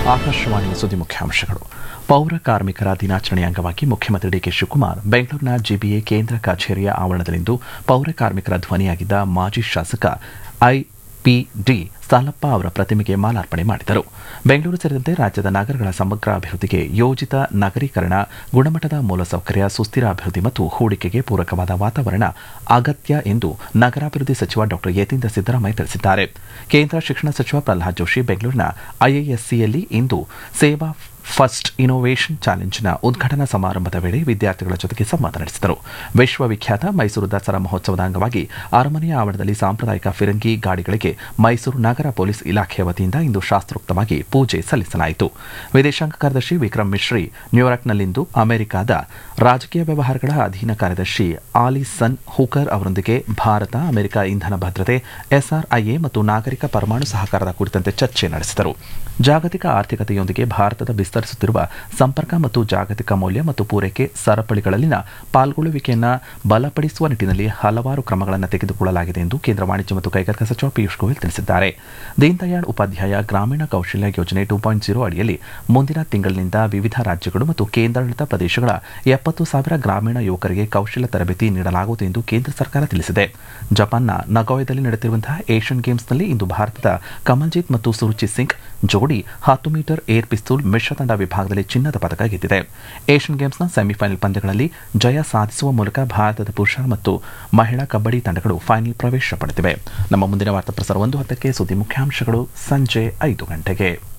ಆಕಾಶವಾಣಿ ಸುದ್ದಿ ಮುಖ್ಯಾಂಶಗಳು ಪೌರ ಕಾರ್ಮಿಕರ ದಿನಾಚರಣೆ ಅಂಗವಾಗಿ ಮುಖ್ಯಮಂತ್ರಿ ಡಿಕೆ ಶಿವಕುಮಾರ್ ಬೆಂಗಳೂರಿನ ಜಿಬಿಎ ಕೇಂದ್ರ ಕಚೇರಿಯ ಆವರಣದಲ್ಲಿಂದು ಪೌರ ಕಾರ್ಮಿಕರ ಧ್ವನಿಯಾಗಿದ್ದ ಮಾಜಿ ಶಾಸಕ ಐಪಿಡಿ ಸಾಲಪ್ಪ ಅವರ ಪ್ರತಿಮೆಗೆ ಮಾಲಾರ್ಪಣೆ ಮಾಡಿದರು ಬೆಂಗಳೂರು ಸೇರಿದಂತೆ ರಾಜ್ಯದ ನಗರಗಳ ಸಮಗ್ರ ಅಭಿವೃದ್ಧಿಗೆ ಯೋಜಿತ ನಗರೀಕರಣ ಗುಣಮಟ್ಟದ ಮೂಲಸೌಕರ್ಯ ಸುಸ್ಥಿರ ಅಭಿವೃದ್ಧಿ ಮತ್ತು ಹೂಡಿಕೆಗೆ ಪೂರಕವಾದ ವಾತಾವರಣ ಅಗತ್ಯ ಎಂದು ನಗರಾಭಿವೃದ್ಧಿ ಸಚಿವ ಡಾ ಯತೀಂದ್ರ ಸಿದ್ದರಾಮಯ್ಯ ತಿಳಿಸಿದ್ದಾರೆ ಕೇಂದ್ರ ಶಿಕ್ಷಣ ಸಚಿವ ಪ್ರಹ್ಲಾದ್ ಜೋಶಿ ಬೆಂಗಳೂರಿನ ಐಐಎಸ್ಸಿಯಲ್ಲಿ ಇಂದು ಸೇವಾ ಫಸ್ಟ್ ಇನೋವೇಷನ್ ಚಾಲೆಂಜ್ನ ಉದ್ಘಾಟನಾ ಸಮಾರಂಭದ ವೇಳೆ ವಿದ್ಯಾರ್ಥಿಗಳ ಜೊತೆಗೆ ಸಂವಾದ ನಡೆಸಿದರು ವಿಶ್ವವಿಖ್ಯಾತ ಮೈಸೂರು ದಸರಾ ಮಹೋತ್ಸವದ ಅಂಗವಾಗಿ ಅರಮನೆಯ ಆವರಣದಲ್ಲಿ ಸಾಂಪ್ರದಾಯಿಕ ಫಿರಂಗಿ ಗಾಡಿಗಳಿಗೆ ಮೈಸೂರು ನಗರ ಪೊಲೀಸ್ ಇಲಾಖೆಯ ವತಿಯಿಂದ ಇಂದು ಶಾಸ್ತ್ರೋಕ್ತವಾಗಿ ಪೂಜೆ ಸಲ್ಲಿಸಲಾಯಿತು ವಿದೇಶಾಂಗ ಕಾರ್ಯದರ್ಶಿ ವಿಕ್ರಮ್ ಮಿಶ್ರಿ ನ್ಯೂಯಾರ್ಕ್ನಲ್ಲಿಂದು ಅಮೆರಿಕದ ರಾಜಕೀಯ ವ್ಯವಹಾರಗಳ ಅಧೀನ ಕಾರ್ಯದರ್ಶಿ ಆಲಿಸನ್ ಹೂಕರ್ ಅವರೊಂದಿಗೆ ಭಾರತ ಅಮೆರಿಕ ಇಂಧನ ಭದ್ರತೆ ಎಸ್ಆರ್ಐಎ ಮತ್ತು ನಾಗರಿಕ ಪರಮಾಣು ಸಹಕಾರದ ಕುರಿತಂತೆ ಚರ್ಚೆ ನಡೆಸಿದರು ಜಾಗತಿಕ ಆರ್ಥಿಕತೆಯೊಂದಿಗೆ ಭಾರತದ ವಿಸ್ತರಿಸುತ್ತಿರುವ ಸಂಪರ್ಕ ಮತ್ತು ಜಾಗತಿಕ ಮೌಲ್ಯ ಮತ್ತು ಪೂರೈಕೆ ಸರಪಳಿಗಳಲ್ಲಿನ ಪಾಲ್ಗೊಳ್ಳುವಿಕೆಯನ್ನು ಬಲಪಡಿಸುವ ನಿಟ್ಟಿನಲ್ಲಿ ಹಲವಾರು ಕ್ರಮಗಳನ್ನು ತೆಗೆದುಕೊಳ್ಳಲಾಗಿದೆ ಎಂದು ಕೇಂದ್ರ ವಾಣಿಜ್ಯ ಮತ್ತು ಕೈಗಾರಿಕಾ ಸಚಿವ ಪಿಯೂಷ್ ಗೋಯಲ್ ತಿಳಿಸಿದ್ದಾರೆ ದೀನದಯಾಳ್ ಉಪಾಧ್ಯಾಯ ಗ್ರಾಮೀಣ ಕೌಶಲ್ಯ ಯೋಜನೆ ಟೂ ಪಾಯಿಂಟ್ ಜೀರೋ ಅಡಿಯಲ್ಲಿ ಮುಂದಿನ ತಿಂಗಳಿನಿಂದ ವಿವಿಧ ರಾಜ್ಯಗಳು ಮತ್ತು ಕೇಂದ್ರಾಡಳಿತ ಪ್ರದೇಶಗಳ ಎಪ್ಪತ್ತು ಸಾವಿರ ಗ್ರಾಮೀಣ ಯುವಕರಿಗೆ ಕೌಶಲ್ಯ ತರಬೇತಿ ನೀಡಲಾಗುವುದು ಎಂದು ಕೇಂದ್ರ ಸರ್ಕಾರ ತಿಳಿಸಿದೆ ಜಪಾನ್ನ ನಗೋಯದಲ್ಲಿ ನಡೆಯುತ್ತಿರುವಂತಹ ಏಷ್ಯನ್ ಗೇಮ್ಸ್ನಲ್ಲಿ ಇಂದು ಭಾರತದ ಕಮಲ್ಜಿತ್ ಮತ್ತು ಸುರುಚಿ ಸಿಂಗ್ ಜೋಡಿ ಹತ್ತು ಮೀಟರ್ ಏರ್ ಪಿಸ್ತೂಲ್ ಮಿಶ್ರ ತಂಡ ವಿಭಾಗದಲ್ಲಿ ಚಿನ್ನದ ಪದಕ ಗೆದ್ದಿದೆ ಏಷ್ಯನ್ ಗೇಮ್ಸ್ನ ಸೆಮಿಫೈನಲ್ ಪಂದ್ಯಗಳಲ್ಲಿ ಜಯ ಸಾಧಿಸುವ ಮೂಲಕ ಭಾರತದ ಪುರುಷರ ಮತ್ತು ಮಹಿಳಾ ಕಬ್ಬಡಿ ತಂಡಗಳು ಫೈನಲ್ ಪ್ರವೇಶ ಪಡೆದಿವೆ ನಮ್ಮ ಮುಂದಿನ ವಾರ್ತಾ ಪ್ರಸಾರ ಒಂದು ಹತ್ತಕ್ಕೆ ಸುದ್ದಿ ಮುಖ್ಯಾಂಶಗಳು ಸಂಜೆ ಐದು ಗಂಟೆಗೆ